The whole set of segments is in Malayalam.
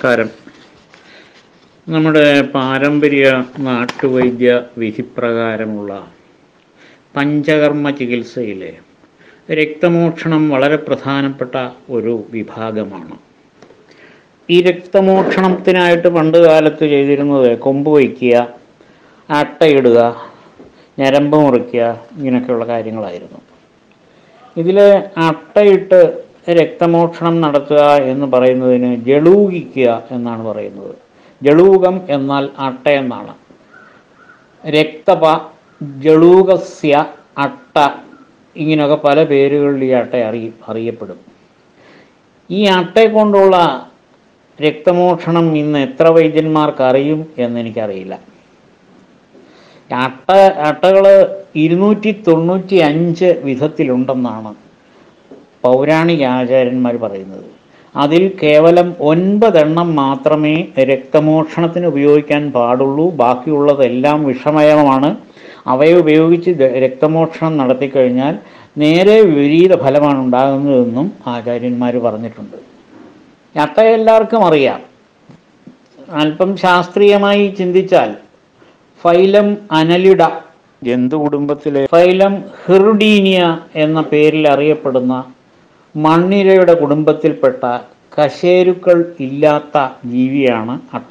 നമസ്കാരം നമ്മുടെ പാരമ്പര്യ നാട്ടുവൈദ്യ വിധിപ്രകാരമുള്ള പഞ്ചകർമ്മ ചികിത്സയിലെ രക്തമോക്ഷണം വളരെ പ്രധാനപ്പെട്ട ഒരു വിഭാഗമാണ് ഈ രക്തമോക്ഷണത്തിനായിട്ട് പണ്ട് കാലത്ത് ചെയ്തിരുന്നത് കൊമ്പ് വയ്ക്കുക അട്ടയിടുക ഞരമ്പ് മുറിക്കുക ഇങ്ങനെയൊക്കെയുള്ള കാര്യങ്ങളായിരുന്നു ഇതിൽ അട്ടയിട്ട് രക്തമോക്ഷണം നടത്തുക എന്ന് പറയുന്നതിന് ജളൂകിക്കുക എന്നാണ് പറയുന്നത് ജളൂകം എന്നാൽ അട്ട എന്നാണ് രക്തപ ജളൂകസ്യ അട്ട ഇങ്ങനെയൊക്കെ പല പേരുകളിൽ ഈ അട്ട അറിയ അറിയപ്പെടും ഈ അട്ടയെ കൊണ്ടുള്ള രക്തമോക്ഷണം ഇന്ന് എത്ര വൈദ്യന്മാർക്ക് അറിയും എന്നെനിക്കറിയില്ല അട്ട അട്ടകൾ ഇരുന്നൂറ്റി തൊണ്ണൂറ്റി അഞ്ച് വിധത്തിലുണ്ടെന്നാണ് പൗരാണിക ആചാര്യന്മാർ പറയുന്നത് അതിൽ കേവലം ഒൻപതെണ്ണം മാത്രമേ രക്തമോക്ഷണത്തിന് ഉപയോഗിക്കാൻ പാടുള്ളൂ ബാക്കിയുള്ളതെല്ലാം വിഷമയമാണ് അവയെ ഉപയോഗിച്ച് ദ- രക്തമോക്ഷണം നടത്തിക്കഴിഞ്ഞാൽ നേരെ വിപരീത ഫലമാണ് ഉണ്ടാകുന്നതെന്നും ആചാര്യന്മാർ പറഞ്ഞിട്ടുണ്ട് അട്ട എല്ലാവർക്കും അറിയാം അല്പം ശാസ്ത്രീയമായി ചിന്തിച്ചാൽ ഫൈലം അനലിഡ ജന്തു കുടുംബത്തിലെ ഫൈലം ഹിർഡീനിയ എന്ന പേരിൽ അറിയപ്പെടുന്ന മണ്ണിരയുടെ കുടുംബത്തിൽപ്പെട്ട കശേരുക്കൾ ഇല്ലാത്ത ജീവിയാണ് അട്ട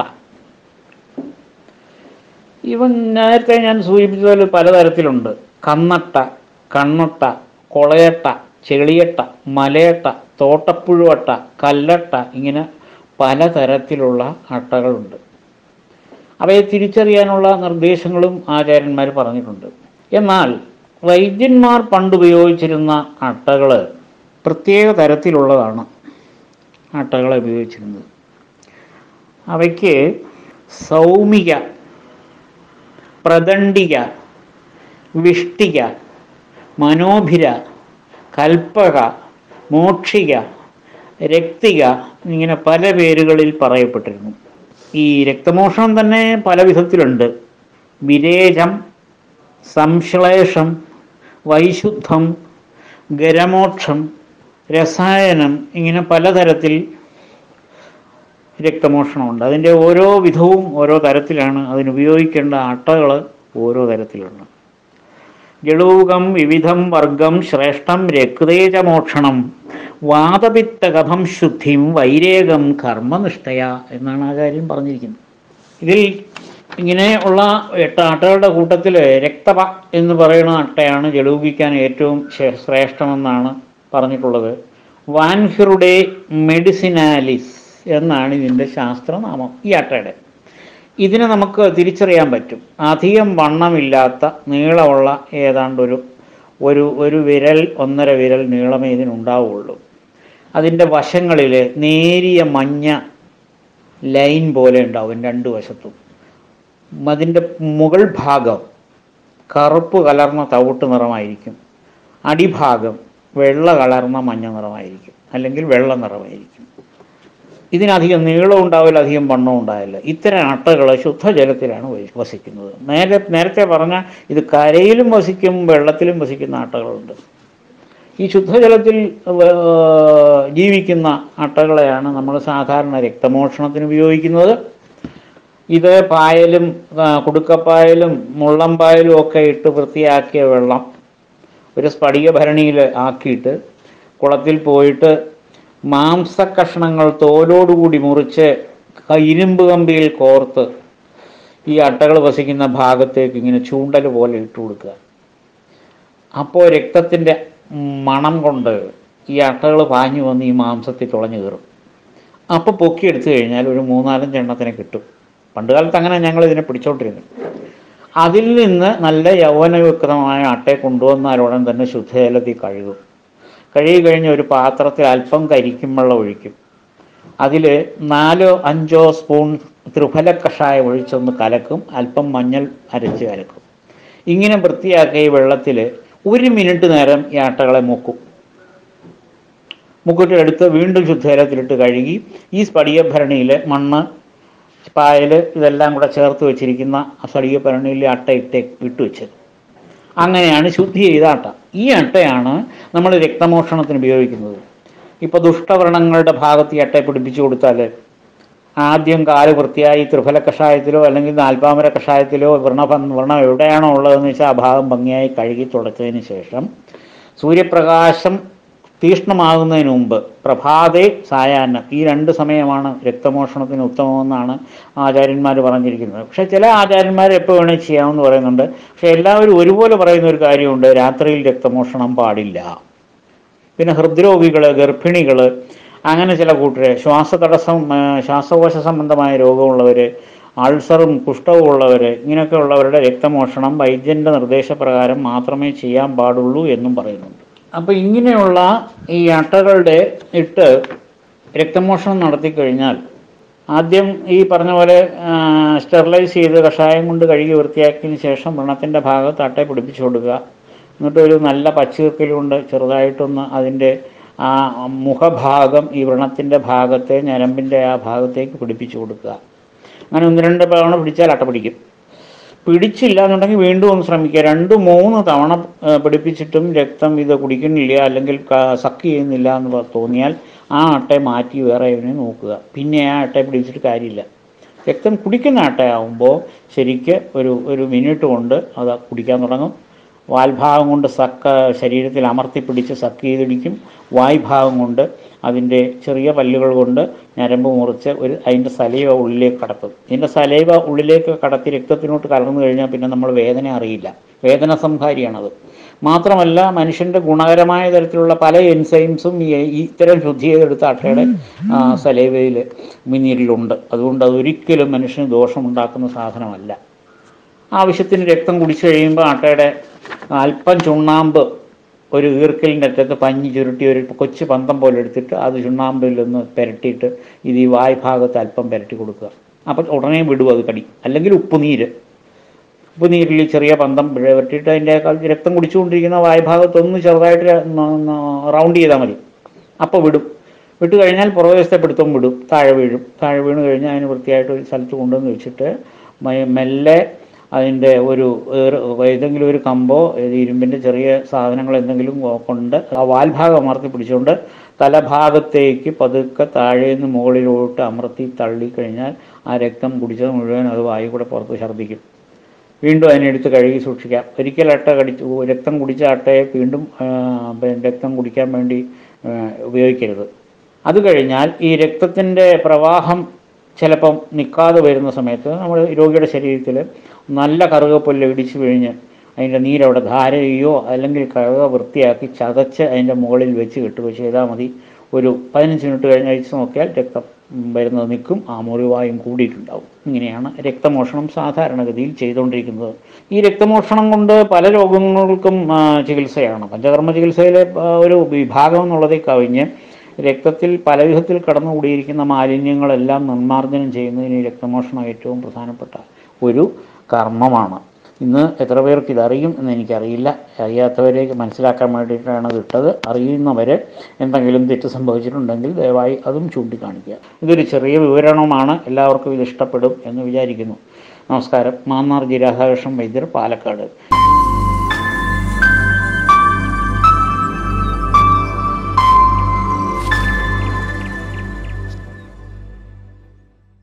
ഇവൻ നേരത്തെ ഞാൻ സൂചിപ്പിച്ചതുപോലെ പലതരത്തിലുണ്ട് കന്നട്ട കണ്ണട്ട കൊളയട്ട ചെളിയട്ട മലയട്ട തോട്ടപ്പുഴുവട്ട കല്ലട്ട ഇങ്ങനെ പലതരത്തിലുള്ള അട്ടകളുണ്ട് അവയെ തിരിച്ചറിയാനുള്ള നിർദ്ദേശങ്ങളും ആചാര്യന്മാർ പറഞ്ഞിട്ടുണ്ട് എന്നാൽ വൈദ്യന്മാർ പണ്ട് ഉപയോഗിച്ചിരുന്ന അട്ടകൾ പ്രത്യേക തരത്തിലുള്ളതാണ് അട്ടകളെ ഉപയോഗിച്ചിരുന്നത് അവയ്ക്ക് സൗമിക പ്രദണ്ഡിക വിഷ്ടിക മനോഭിര കൽപ്പക മോക്ഷിക രക്തിക ഇങ്ങനെ പല പേരുകളിൽ പറയപ്പെട്ടിരുന്നു ഈ രക്തമോഷണം തന്നെ പല വിധത്തിലുണ്ട് വിരേചം സംശ്ലേഷം വൈശുദ്ധം ഗരമോക്ഷം രസായനം ഇങ്ങനെ പലതരത്തിൽ രക്തമോഷണമുണ്ട് അതിൻ്റെ ഓരോ വിധവും ഓരോ തരത്തിലാണ് അതിനുപയോഗിക്കേണ്ട അട്ടകൾ ഓരോ തരത്തിലുണ്ട് ജളൂകം വിവിധം വർഗം ശ്രേഷ്ഠം രക്തേജമോക്ഷണം വാതപിത്തകഥം ശുദ്ധിം വൈരേകം കർമ്മനിഷ്ഠയ എന്നാണ് ആചാര്യൻ പറഞ്ഞിരിക്കുന്നത് ഇതിൽ ഇങ്ങനെ ഉള്ള എട്ട് അട്ടകളുടെ കൂട്ടത്തിൽ രക്തപ എന്ന് പറയുന്ന അട്ടയാണ് ജലൂപിക്കാൻ ഏറ്റവും ശേ- ശ്രേഷ്ഠമെന്നാണ് പറഞ്ഞിട്ടുള്ളത് വാൻഹിറുടെ മെഡിസിനാലിസ് എന്നാണ് ഇതിൻ്റെ ശാസ്ത്രനാമം ഈ അട്ടയുടെ ഇതിനെ നമുക്ക് തിരിച്ചറിയാൻ പറ്റും അധികം വണ്ണമില്ലാത്ത നീളമുള്ള ഏതാണ്ട് ഒരു ഒരു ഒരു വിരൽ ഒന്നര വിരൽ നീളമേ ഇതിനുണ്ടാവുള്ളൂ അതിൻ്റെ വശങ്ങളിൽ നേരിയ മഞ്ഞ ലൈൻ പോലെ ഉണ്ടാവും രണ്ട് വശത്തും അതിൻ്റെ മുകൾ ഭാഗം കറുപ്പ് കലർന്ന തവിട്ട് നിറമായിരിക്കും അടിഭാഗം വെള്ള കലർന്ന മഞ്ഞ നിറമായിരിക്കും അല്ലെങ്കിൽ വെള്ള നിറമായിരിക്കും ഇതിനധികം നീളം ഉണ്ടാവില്ല അധികം വണ്ണം ഉണ്ടാവില്ല ഇത്തരം അട്ടകൾ ശുദ്ധജലത്തിലാണ് വസി- വസിക്കുന്നത് നേരെ നേരത്തെ പറഞ്ഞ ഇത് കരയിലും വസിക്കും വെള്ളത്തിലും വസിക്കുന്ന അട്ടകളുണ്ട് ഈ ശുദ്ധജലത്തിൽ ഏർ, ജീവിക്കുന്ന അട്ടകളെയാണ് നമ്മൾ സാധാരണ രക്തമോഷണത്തിന് ഉപയോഗിക്കുന്നത് ഇത് പായലും ആ, കുടുക്കപ്പായലും മുള്ളംപായലും ഒക്കെ ഇട്ട് വൃത്തിയാക്കിയ വെള്ളം ഒരു സ്ഫടിക ഭരണിയിൽ ആക്കിയിട്ട് കുളത്തിൽ പോയിട്ട് മാംസക്കഷ്ണങ്ങൾ തോലോടുകൂടി മുറിച്ച് ക- ഇരുമ്പ് കമ്പിയിൽ കോർത്ത് ഈ അട്ടകൾ വസിക്കുന്ന ഭാഗത്തേക്ക് ഇങ്ങനെ ചൂണ്ടൽ പോലെ ഇട്ട് കൊടുക്കുക അപ്പോൾ രക്തത്തിൻ്റെ മണം കൊണ്ട് ഈ അട്ടകൾ പാഞ്ഞു വന്ന് ഈ മാംസത്തിൽ തുളഞ്ഞു കയറും അപ്പോൾ പൊക്കിയെടുത്തു കഴിഞ്ഞാൽ ഒരു മൂന്നാലഞ്ച് എണ്ണത്തിനെ കിട്ടും പണ്ട് കാലത്ത് അങ്ങനെ ഞങ്ങൾ ഇതിനെ പിടിച്ചോണ്ടിരുന്നു അതിൽ നിന്ന് നല്ല യൗവനയുക്തമായ അട്ടയെ കൊണ്ടുവന്നാൽ ഉടൻ തന്നെ ശുദ്ധജലത്തിൽ കഴുകും കഴുകി കഴിഞ്ഞ് ഒരു പാത്രത്തിൽ അല്പം കരിക്കും വെള്ളം ഒഴിക്കും അതിൽ നാലോ അഞ്ചോ സ്പൂൺ ത്രിഫല കഷായം ഒഴിച്ചൊന്ന് കലക്കും അല്പം മഞ്ഞൾ അരച്ച് കലക്കും ഇങ്ങനെ വൃത്തിയാക്കിയ ഈ വെള്ളത്തിൽ ഒരു മിനിറ്റ് നേരം ഈ അട്ടകളെ മുക്കും മുക്കുറ്റിലെടുത്ത് വീണ്ടും ശുദ്ധജലത്തിലിട്ട് കഴുകി ഈ സ്ഫടികഭരണിയിൽ മണ്ണ് പായൽ ഇതെല്ലാം കൂടെ ചേർത്ത് വെച്ചിരിക്കുന്ന ആ സ്ഫടികഭരണിയിൽ അട്ട ഇട്ട് ഇട്ട് വെച്ചത് അങ്ങനെയാണ് ശുദ്ധി ചെയ്ത അട്ട ഈ അട്ടയാണ് നമ്മൾ രക്തമോഷണത്തിന് ഉപയോഗിക്കുന്നത് ഇപ്പോൾ ദുഷ്ടവ്രണങ്ങളുടെ ഭാഗത്ത് ഈ അട്ടയെ പിടിപ്പിച്ചു കൊടുത്താൽ ആദ്യം കാല് വൃത്തിയായി ത്രിഫല കഷായത്തിലോ അല്ലെങ്കിൽ നാൽപ്പാമര കഷായത്തിലോ വ്രണഭം വ്രണം എവിടെയാണോ ഉള്ളതെന്ന് വെച്ചാൽ ആ ഭാഗം ഭംഗിയായി കഴുകി തുടച്ചതിന് ശേഷം സൂര്യപ്രകാശം തീഷ്ണമാകുന്നതിന് മുമ്പ് പ്രഭാതേ സായാഹ്നം ഈ രണ്ട് സമയമാണ് രക്തമോഷണത്തിന് ഉത്തമമെന്നാണ് ആചാര്യന്മാർ പറഞ്ഞിരിക്കുന്നത് പക്ഷേ ചില ആചാര്യന്മാർ എപ്പോൾ വേണേൽ ചെയ്യാമെന്ന് പറയുന്നുണ്ട് പക്ഷേ എല്ലാവരും ഒരുപോലെ പറയുന്ന ഒരു കാര്യമുണ്ട് രാത്രിയിൽ രക്തമോഷണം പാടില്ല പിന്നെ ഹൃദ്രോഗികൾ ഗർഭിണികൾ അങ്ങനെ ചില കൂട്ടർ ശ്വാസതടസ്സം ആ, ശ്വാസകോശ സംബന്ധമായ രോഗമുള്ളവർ അൾസറും കുഷ്ഠവും ഉള്ളവർ ഇങ്ങനെയൊക്കെ ഉള്ളവരുടെ രക്തമോഷണം വൈദ്യൻ്റെ നിർദ്ദേശപ്രകാരം മാത്രമേ ചെയ്യാൻ പാടുള്ളൂ എന്നും പറയുന്നുണ്ട് അപ്പോൾ ഇങ്ങനെയുള്ള ഈ അട്ടകളുടെ ഇട്ട് രക്തമോഷണം നടത്തി കഴിഞ്ഞാൽ ആദ്യം ഈ പറഞ്ഞ പോലെ സ്റ്റെറിലൈസ് ചെയ്ത് കഷായം കൊണ്ട് കഴുകി വൃത്തിയാക്കിയതിന് ശേഷം വ്രണത്തിൻ്റെ ഭാഗത്ത് അട്ടയെ പിടിപ്പിച്ചു കൊടുക്കുക എന്നിട്ട് ഒരു നല്ല പച്ചീർക്കൽ കൊണ്ട് ചെറുതായിട്ടൊന്ന് അതിൻ്റെ ആ മുഖഭാഗം ഈ വ്രണത്തിൻ്റെ ഭാഗത്തെ ഞരമ്പിൻ്റെ ആ ഭാഗത്തേക്ക് പിടിപ്പിച്ചു കൊടുക്കുക അങ്ങനെ ഒന്ന് രണ്ട് തവണ പിടിച്ചാൽ അട്ട പിടിക്കും പിടിച്ചില്ല എന്നുണ്ടെങ്കിൽ വീണ്ടും ഒന്ന് ശ്രമിക്കുക രണ്ട് മൂന്ന് തവണ ആ, പിടിപ്പിച്ചിട്ടും രക്തം ഇത് കുടിക്കുന്നില്ല അല്ലെങ്കിൽ ക- സക്ക് ചെയ്യുന്നില്ല എന്ന് പ- തോന്നിയാൽ ആ അട്ടയെ മാറ്റി വേറെ ഇവനെ നോക്കുക പിന്നെ ആ അട്ടയെ പിടിച്ചിട്ട് കാര്യമില്ല രക്തം കുടിക്കുന്ന അട്ടയാവുമ്പോൾ ശരിക്ക് ഒരു ഒരു മിനിറ്റ് കൊണ്ട് അത് കുടിക്കാൻ തുടങ്ങും വാൽഭാഗം കൊണ്ട് സക്ക ശരീരത്തിൽ അമർത്തി പിടിച്ച് സക്ക് ചെയ്തിടിക്കും വായ്ഭാഗം കൊണ്ട് അതിൻ്റെ ചെറിയ പല്ലുകൾ കൊണ്ട് ഞരമ്പ് മുറിച്ച് ഒരു അതിൻ്റെ സലൈവ ഉള്ളിലേക്ക് കടത്തും ഇതിൻ്റെ സലൈവ ഉള്ളിലേക്ക് കടത്തി രക്തത്തിനോട്ട് കലർന്നു കഴിഞ്ഞാൽ പിന്നെ നമ്മൾ വേദന അറിയില്ല വേദന സംഹാരിയാണത് മാത്രമല്ല മനുഷ്യൻ്റെ ഗുണകരമായ തരത്തിലുള്ള പല എൻസൈംസും ഈ ഈ ഇത്തരം ശുദ്ധി ചെയ്തെടുത്ത അട്ടയുടെ സലൈവയിൽ ഉമിനീരിലുണ്ട് അതുകൊണ്ട് അതൊരിക്കലും മനുഷ്യന് ദോഷമുണ്ടാക്കുന്ന സാധനമല്ല ആവശ്യത്തിന് രക്തം കുടിച്ചു കഴിയുമ്പോൾ ആട്ടയുടെ അല്പം ചുണ്ണാമ്പ് ഒരു ഈർക്കലിൻ്റെ അറ്റത്ത് പഞ്ഞി ചുരുട്ടി ഒരു കൊച്ചു പന്തം പോലെ എടുത്തിട്ട് അത് ചുണ്ണാമ്പിൽ ഒന്ന് പുരട്ടിയിട്ട് ഇത് ഈ വായ്ഭാഗത്ത് അല്പം പുരട്ടി കൊടുക്കുക അപ്പം ഉടനെ വിടും അത് കടി അല്ലെങ്കിൽ ഉപ്പുനീര് ഉപ്പുനീരിൽ ചെറിയ പന്തം പുരട്ടിയിട്ട് അതിൻ്റെ രക്തം കുടിച്ചുകൊണ്ടിരിക്കുന്ന വായ്ഭാഗത്തൊന്ന് ചെറുതായിട്ട് റൗണ്ട് ചെയ്താൽ മതി അപ്പോൾ വിടും വിട്ട് കഴിഞ്ഞാൽ പുറകുവശത്തെ പിടുത്തം വിടും താഴെ വീഴും താഴെ വീണ് കഴിഞ്ഞാൽ അതിന് വൃത്തിയായിട്ട് ഒരു സ്ഥലത്ത് കൊണ്ടുവന്ന് വെച്ചിട്ട് മെ- മെല്ലെ അതിൻ്റെ ഒരു ഏറ് ഏതെങ്കിലും ഒരു കമ്പോ ഏത് ഇരുമ്പിൻ്റെ ചെറിയ സാധനങ്ങൾ എന്തെങ്കിലും കൊണ്ട് ആ വാൽഭാഗം അമർത്തി പിടിച്ചുകൊണ്ട് തലഭാഗത്തേക്ക് പതുക്കെ താഴേന്ന് മുകളിലോട്ട് അമർത്തി തള്ളിക്കഴിഞ്ഞാൽ ആ രക്തം കുടിച്ചത് മുഴുവൻ അത് വായു കൂടെ പുറത്ത് ഛർദ്ദിക്കും വീണ്ടും അതിനെടുത്ത് കഴുകി സൂക്ഷിക്കാം ഒരിക്കൽ അട്ട കടിച്ച് രക്തം കുടിച്ച അട്ടയെ വീണ്ടും ആ, പിന്നെ രക്തം കുടിക്കാൻ വേണ്ടി ആ, ഉപയോഗിക്കരുത് അത് കഴിഞ്ഞാൽ ഈ രക്തത്തിൻ്റെ പ്രവാഹം ചിലപ്പം നിൽക്കാതെ വരുന്ന സമയത്ത് നമ്മൾ രോഗിയുടെ ശരീരത്തിൽ നല്ല കറുകപ്പുല്ല് ഇടിച്ചു കഴിഞ്ഞ് അതിൻ്റെ നീരവിടെ ധാര ചെയ്യുകയോ അല്ലെങ്കിൽ കഴുക വൃത്തിയാക്കി ചതച്ച് അതിൻ്റെ മുകളിൽ വെച്ച് കെട്ടുകയോ ചെയ്താൽ മതി ഒരു പതിനഞ്ച് മിനിറ്റ് കഴിഞ്ഞ് അഴിച്ച് നോക്കിയാൽ രക്തം ഉം, വരുന്നത് നിൽക്കും ആ മുറിവായും കൂടിയിട്ടുണ്ടാവും ഇങ്ങനെയാണ് രക്തമോഷണം സാധാരണഗതിയിൽ ചെയ്തുകൊണ്ടിരിക്കുന്നത് ഈ രക്തമോഷണം കൊണ്ട് പല രോഗങ്ങൾക്കും ആ, ചികിത്സയാണ് പഞ്ചകർമ്മ ചികിത്സയിലെ ആ, ഒരു വിഭാഗം എന്നുള്ളതിൽ കവിഞ്ഞ് രക്തത്തിൽ പല വിധത്തിൽ കടന്നുകൂടിയിരിക്കുന്ന മാലിന്യങ്ങളെല്ലാം നിർമ്മാർജ്ജനം ചെയ്യുന്നതിന് ഈ രക്തമോഷണം ഏറ്റവും പ്രധാനപ്പെട്ട ഒരു കർമ്മമാണ് ഇന്ന് എത്ര പേർക്ക് ഇതറിയും എന്ന് എനിക്കറിയില്ല അറിയാത്തവരെ മനസ്സിലാക്കാൻ വേണ്ടിയിട്ടാണ് ഇത് ഇട്ടത് അറിയുന്നവർ എന്തെങ്കിലും തെറ്റ് സംഭവിച്ചിട്ടുണ്ടെങ്കിൽ ദയവായി അതും ചൂണ്ടിക്കാണിക്കുക ഇതൊരു ചെറിയ വിവരണമാണ് എല്ലാവർക്കും ഇത് ഇഷ്ടപ്പെടും എന്ന് വിചാരിക്കുന്നു നമസ്കാരം മാന്നാർ ജി രാധാകൃഷ്ണൻ വൈദ്യർ പാലക്കാട്